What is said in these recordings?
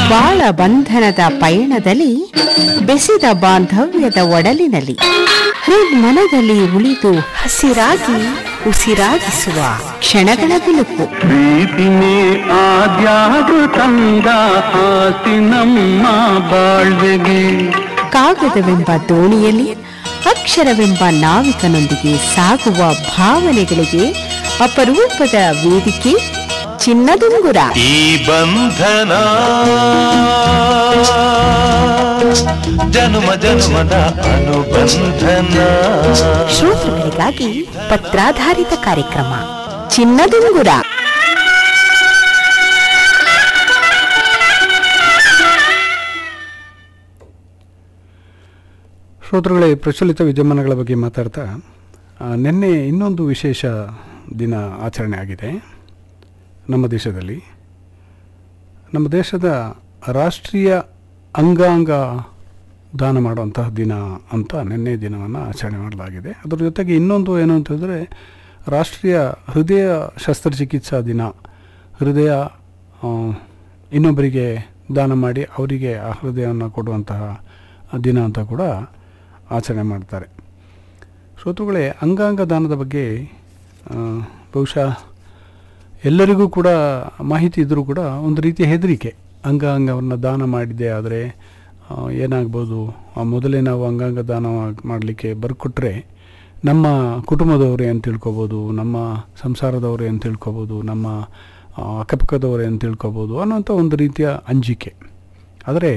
ಬಾಳ ಬಂಧನದ ಪಯಣದಲ್ಲಿ ಬೆಸೆದ ಬಾಂಧವ್ಯದ ಒಡಲಿನಲ್ಲಿ ಹೃನ್ಮನದಲ್ಲಿ ಉಳಿದು ಹಸಿರಾಗಿ ಉಸಿರಾಗಿಸುವ ಕ್ಷಣಗಳ ಬಿಲುಕು ಪ್ರೀತಿನೇ ಆದ್ಯಾರು ತಂದ ಆಸಿ ನಮ್ಮ ಬಾಳ್ವೆಗೆ ಕಾಗದವೆಂಬ ದೋಣಿಯಲ್ಲಿ ಅಕ್ಷರವೆಂಬ ನಾವಿಕನೊಂದಿಗೆ ಸಾಗುವ ಭಾವನೆಗಳಿಗೆ ಅಪರೂಪದ ವೇದಿಕೆ ಚಿನ್ನದುಂಗುರ ಈ ಬಂಧನ ಜನುಮ ಜನುಮದ ಅನುಬಂಧನ ಶ್ರೋತೃಗಳಿಗಾಗಿ ಪತ್ರಾಧಾರಿತ ಕಾರ್ಯಕ್ರಮ ಚಿನ್ನದುಂಗುರ ಶ್ರೋತೃಗಳೇ ಪ್ರಚಲಿತ ವಿದ್ಯಮಾನಗಳ ಬಗ್ಗೆ ಮಾತಾಡ್ತಾ ಆ, ನಿನ್ನೆ ಇನ್ನೊಂದು ವಿಶೇಷ ದಿನ ಆಚರಣೆ ಆಗಿದೆ ನಮ್ಮ ದೇಶದಲ್ಲಿ ನಮ್ಮ ದೇಶದ ರಾಷ್ಟ್ರೀಯ ಅಂಗಾಂಗ ದಾನ ಮಾಡುವಂತಹ ದಿನ ಅಂತ ನಿನ್ನೆ ದಿನವನ್ನು ಆಚರಣೆ ಮಾಡಲಾಗಿದೆ ಅದರ ಜೊತೆಗೆ ಇನ್ನೊಂದು ಏನು ಅಂತಂದರೆ ರಾಷ್ಟ್ರೀಯ ಹೃದಯ ಶಸ್ತ್ರಚಿಕಿತ್ಸಾ ದಿನ ಹೃದಯ ಆ, ಇನ್ನೊಬ್ಬರಿಗೆ ದಾನ ಮಾಡಿ ಅವರಿಗೆ ಆ ಹೃದಯವನ್ನು ಕೊಡುವಂತಹ ದಿನ ಅಂತ ಕೂಡ ಆಚರಣೆ ಮಾಡ್ತಾರೆ ಶ್ರೋತೃಗಳೇ ಅಂಗಾಂಗ ದಾನದ ಬಗ್ಗೆ ಆ, ಬಹುಶಃ ಎಲ್ಲರಿಗೂ ಕೂಡ ಮಾಹಿತಿ ಇದ್ದರೂ ಕೂಡ ಒಂದು ರೀತಿಯ ಹೆದರಿಕೆ ಅಂಗಾಂಗವನ್ನು ದಾನ ಮಾಡಿದೆ ಆದರೆ ಏನಾಗ್ಬೋದು ಆ ಮೊದಲೇ ನಾವು ಅಂಗಾಂಗ ದಾನ ಮಾಡಲಿಕ್ಕೆ ಬರ್ಕೊಟ್ರೆ ನಮ್ಮ ಕುಟುಂಬದವರೇ ಅಂತ ತಿಳ್ಕೊಬೋದು ನಮ್ಮ ಸಂಸಾರದವರೇ ಅಂತ ತಿಳ್ಕೊಬೋದು ನಮ್ಮ ಆ, ಅಕ್ಕಪಕ್ಕದವರೇ ಅಂತ ತಿಳ್ಕೊಬೋದು ಅನ್ನೋಂಥ ಒಂದು ರೀತಿಯ ಅಂಜಿಕೆ ಆದರೆ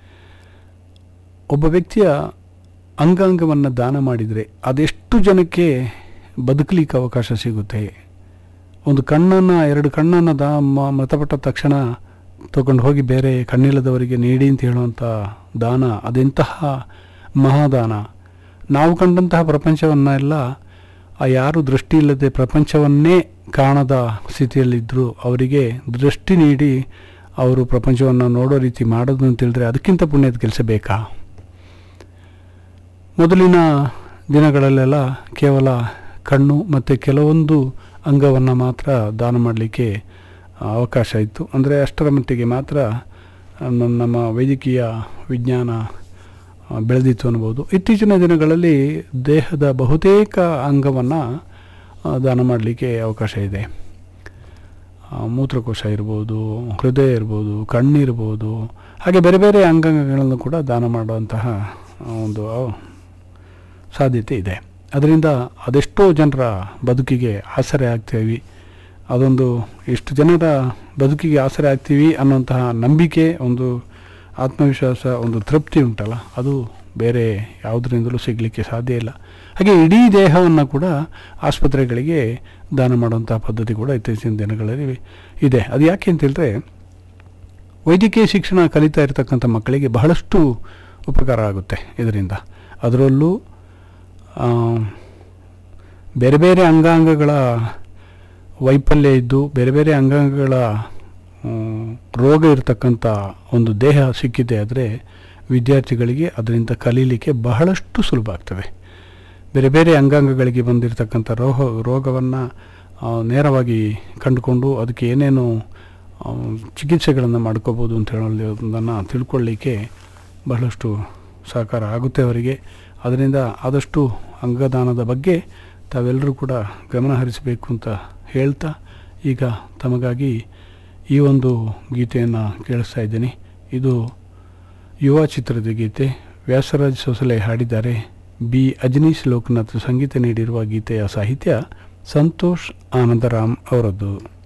ಒಬ್ಬ ವ್ಯಕ್ತಿಯ ಅಂಗಾಂಗವನ್ನು ದಾನ ಮಾಡಿದರೆ ಅದೆಷ್ಟು ಜನಕ್ಕೆ ಬದುಕಲಿಕ್ಕೆ ಅವಕಾಶ ಸಿಗುತ್ತೆ ಒಂದು ಕಣ್ಣನ್ನು ಎರಡು ಕಣ್ಣನ್ನು ದಾ ಮ- ಮೃತಪಟ್ಟ ತಕ್ಷಣ ತಗೊಂಡು ಹೋಗಿ ಬೇರೆ ಕಣ್ಣಿಲ್ಲದವರಿಗೆ ನೀಡಿ ಅಂತ ಹೇಳುವಂಥ ದಾನ ಅದೆಂತಹ ಮಹಾದಾನ ನಾವು ಕಂಡಂತಹ ಪ್ರಪಂಚವನ್ನೆಲ್ಲ ಆ ಯಾರು ದೃಷ್ಟಿ ಇಲ್ಲದೆ ಪ್ರಪಂಚವನ್ನೇ ಕಾಣದ ಸ್ಥಿತಿಯಲ್ಲಿದ್ದರೂ ಅವರಿಗೆ ದೃಷ್ಟಿ ನೀಡಿ ಅವರು ಪ್ರಪಂಚವನ್ನು ನೋಡೋ ರೀತಿ ಮಾಡೋದು ಅಂತ ಹೇಳಿದ್ರೆ ಅದಕ್ಕಿಂತ ಪುಣ್ಯದ ಕೆಲಸ ಬೇಕಾ ಮೊದಲಿನ ದಿನಗಳಲ್ಲೆಲ್ಲ ಕೇವಲ ಕಣ್ಣು ಮತ್ತು ಕೆಲವೊಂದು ಅಂಗವನ್ನು ಮಾತ್ರ ದಾನ ಮಾಡಲಿಕ್ಕೆ ಅವಕಾಶ ಇತ್ತು ಅಂದರೆ ಅಷ್ಟರ ಮಟ್ಟಿಗೆ ಮಾತ್ರ ಆ, ನಮ್ಮ ನಮ್ಮ ವೈದ್ಯಕೀಯ ವಿಜ್ಞಾನ ಆ, ಬೆಳೆದಿತ್ತು ಅನ್ಬೋದು ಇತ್ತೀಚಿನ ದಿನಗಳಲ್ಲಿ ದೇಹದ ಬಹುತೇಕ ಅಂಗವನ್ನು ದಾನ ಮಾಡಲಿಕ್ಕೆ ಅವಕಾಶ ಇದೆ ಆ, ಮೂತ್ರಕೋಶ ಇರ್ಬೋದು ಹೃದಯ ಇರ್ಬೋದು ಕಣ್ಣಿರ್ಬೋದು ಹಾಗೆ ಬೇರೆ ಬೇರೆ ಅಂಗಾಂಗಗಳನ್ನು ಕೂಡ ದಾನ ಮಾಡುವಂತಹ ಆ, ಒಂದು ಸಾಧ್ಯತೆ ಇದೆ ಅದರಿಂದ ಅದೆಷ್ಟೋ ಜನರ ಬದುಕಿಗೆ ಆಸರೆ ಆಗ್ತೇವೆ ಅದೊಂದು ಎಷ್ಟು ಜನರ ಬದುಕಿಗೆ ಆಸರೆ ಆಗ್ತೀವಿ ಅನ್ನುವಂತಹ ನಂಬಿಕೆ ಒಂದು ಆತ್ಮವಿಶ್ವಾಸ ಒಂದು ತೃಪ್ತಿ ಉಂಟಲ್ಲ ಅದು ಬೇರೆ ಯಾವುದರಿಂದಲೂ ಸಿಗಲಿಕ್ಕೆ ಸಾಧ್ಯ ಇಲ್ಲ ಹಾಗೆ ಇಡೀ ದೇಹವನ್ನು ಕೂಡ ಆಸ್ಪತ್ರೆಗಳಿಗೆ ದಾನ ಮಾಡುವಂತಹ ಪದ್ಧತಿ ಕೂಡ ಇತ್ತೀಚಿನ ದಿನಗಳಲ್ಲಿ ಇದೆ ಅದು ಯಾಕೆ ಅಂತ ಹೇಳಿದ್ರೆ ವೈದ್ಯಕೀಯ ಶಿಕ್ಷಣ ಕಲಿತಾ ಇರತಕ್ಕಂಥ ಮಕ್ಕಳಿಗೆ ಬಹಳಷ್ಟು ಉಪಕಾರ ಆಗುತ್ತೆ ಇದರಿಂದ ಅದರಲ್ಲೂ ಆ, ಬೇರೆ ಬೇರೆ ಅಂಗಾಂಗಗಳ ವೈಫಲ್ಯ ಇದ್ದು ಬೇರೆ ಬೇರೆ ಅಂಗಾಂಗಗಳ ಮ್, ರೋಗ ಇರತಕ್ಕಂಥ ಒಂದು ದೇಹ ಸಿಕ್ಕಿದೆ ಆದರೆ ವಿದ್ಯಾರ್ಥಿಗಳಿಗೆ ಅದರಿಂದ ಕಲೀಲಿಕ್ಕೆ ಬಹಳಷ್ಟು ಸುಲಭ ಆಗ್ತದೆ ಬೇರೆ ಬೇರೆ ಅಂಗಾಂಗಗಳಿಗೆ ಬಂದಿರತಕ್ಕಂಥ ರೋಗ ರೋಗವನ್ನು ನೇರವಾಗಿ ಕಂಡುಕೊಂಡು ಅದಕ್ಕೆ ಏನೇನು ಆ, ಚಿಕಿತ್ಸೆಗಳನ್ನು ಮಾಡ್ಕೋಬೋದು ಅಂತ ಹೇಳೋದನ್ನು ತಿಳ್ಕೊಳ್ಳಿಕ್ಕೆ ಬಹಳಷ್ಟು ಸಹಕಾರ ಆಗುತ್ತೆ ಅವರಿಗೆ ಅದರಿಂದ ಆದಷ್ಟು ಅಂಗದಾನದ ಬಗ್ಗೆ ತಾವೆಲ್ಲರೂ ಕೂಡ ಗಮನ ಹರಿಸಬೇಕು ಅಂತ ಹೇಳ್ತಾ ಈಗ ತಮಗಾಗಿ ಈ ಒಂದು ಗೀತೆಯನ್ನು ಕೇಳಿಸ್ತಾ ಇದ್ದೀನಿ ಇದು ಯುವ ಚಿತ್ರದ ಗೀತೆ ವ್ಯಾಸರಾಜ್ ಸೊಸಲೆ ಹಾಡಿದ್ದಾರೆ ಬಿ ಅಜನೀಶ್ ಲೋಕನಾಥ್ ಸಂಗೀತ ನೀಡಿರುವ ಗೀತೆಯ ಸಾಹಿತ್ಯ ಸಂತೋಷ್ ಆನಂದರಾಮ್ ಅವರದ್ದು